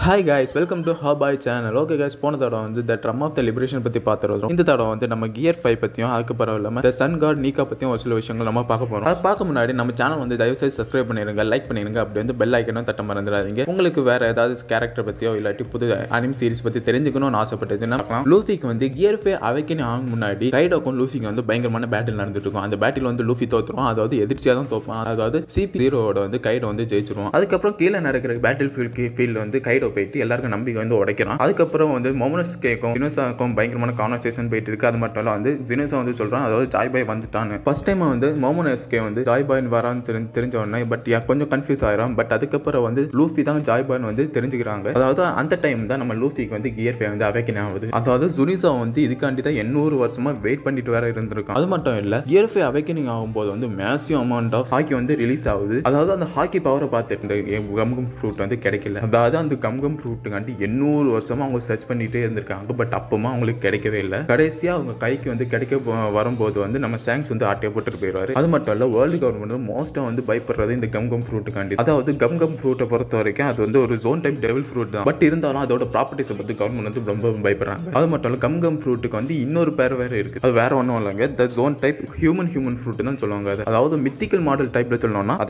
Hi guys welcome to ஹாபாய் channel okay guys போன தடவை வந்து the drum of the liberation பற்றி பார்த்துருவோம் இந்த தடவை வந்து நம்ம கியர் ஃபைவ் பற்றியும் அதுக்கு பரவாயில்லாமல் த சன் கார்டு நீக்கா பற்றியும் ஒரு சில விஷயங்கள் நம்ம பார்க்க போகிறோம் அதை பார்க்க முன்னாடி நம்ம சேனல் வந்து தயவுசெய்து சப்ஸ்கிரைப் பண்ணிடுங்க லைக் பண்ணிடுங்க அப்படி வந்து பெல் ஐக்கனும் தட்ட மறந்துடாதீங்க உங்களுக்கு வேற ஏதாவது கேரக்டர் பற்றியோ இல்லாட்டி புது அனிம் சீரிஸ் பற்றி தெரிஞ்சுக்கணும்னு ஆசைப்பட்டதுன்னா பார்க்கலாம். லூஃபிக்கு வந்து கியர் ஃபைவ் அவைக்கணும் ஆகும் முன்னாடி கைடோக்கும் லூஃபிக்கு வந்து பயங்கரமான பேட்டில் நடந்துட்டு இருக்கும் அந்த பேட்டில் வந்து லூஃபி தோத்துரும் அதாவது எதிர்ச்சியாக தான் தோப்பான் அதாவது சிபி ஹீரோவோட வந்து கைடோ வந்து ஜெயிச்சிருவோம் அதுக்கப்புறம் கீழே நடக்கிற பேட்டில் ஃபீல்ட் ஃபீல்டு வந்து கைடோ போயிட்டு எல்லாருக்கும் நம்பிக்கை வந்து உடைக்கிறான் அதுக்கப்புறம் வந்து மொமனஸ் கேக்கும் ஜினோசாக்கும் பயங்கரமான கான்வர்சேஷன் போயிட்டு இருக்கு அது மட்டும் இல்ல வந்து ஜினோசா வந்து சொல்றான் அதாவது ஜாய் பாய் வந்துட்டான்னு ஃபர்ஸ்ட் டைம் வந்து மொமனஸ் கே வந்து ஜாய் பாய் வரான்னு தெரிஞ்ச தெரிஞ்ச உடனே பட் கொஞ்சம் கன்ஃபியூஸ் ஆயிரும் பட் அதுக்கப்புறம் வந்து லூஃபி தான் ஜாய் பாய் வந்து தெரிஞ்சுக்கிறாங்க அதாவது அந்த டைம் தான் நம்ம லூஃபிக்கு வந்து கியர் ஃபே வந்து அவைக்கன் ஆகுது அதாவது ஜுனிசா வந்து இதுக்காண்டி தான் எண்ணூறு வருஷமா வெயிட் பண்ணிட்டு வேற இருந்திருக்கும் அது மட்டும் இல்ல கியர் ஃபே அவைக்கனிங் ஆகும்போது வந்து மேசிவ் அமௌண்ட் ஆஃப் ஹாக்கி வந்து ரிலீஸ் ஆகுது அதாவது அந்த ஹாக்கி பவரை பார்த்துட்டு கம்கம் ஃப்ரூட் வந்து கிடைக்கல அதாவது அந்த கம்கம் ஃப்ரூட்டுக்காண்டி எண்ணூறு வருஷமா அவங்க சர்ச் பண்ணிட்டே இருந்திருக்காங்க பட் அப்பமா அவங்களுக்கு கிடைக்கவே இல்லை கடைசியா அவங்க கைக்கு வந்து கிடைக்க போ- வரும்போது வந்து நம்ம சாங்ஸ் வந்து ஆட்டிய போட்டுட்டு போயிடுவாரு அது மட்டும் இல்ல வேர்ல்டு கவர்மெண்ட் வந்து மோஸ்டா வந்து பயப்படுறது இந்த கம்கம் ஃப்ரூட்டுக்காண்டி அதாவது கம்கம் ஃப்ரூட்டை பொறுத்த வரைக்கும் அது வந்து ஒரு ஜோன் டைப் டெவில் ஃப்ரூட் தான் பட் இருந்தாலும் அதோட ப்ராப்பர்ட்டிஸை பத்தி கவர்மெண்ட் வந்து ரொம்ப பயப்படுறாங்க அது மட்டும் இல்ல கம்கம் ஃப்ரூட்டுக்கு வந்து இன்னொரு பேர் வேற இருக்கு அது வேற ஒன்றும் இல்லைங்க the zone type human human fruit தான் சொல்லுவாங்க அது அதாவது மித்திக்கல் மாடல் டைப்ல சொல்லணும்னா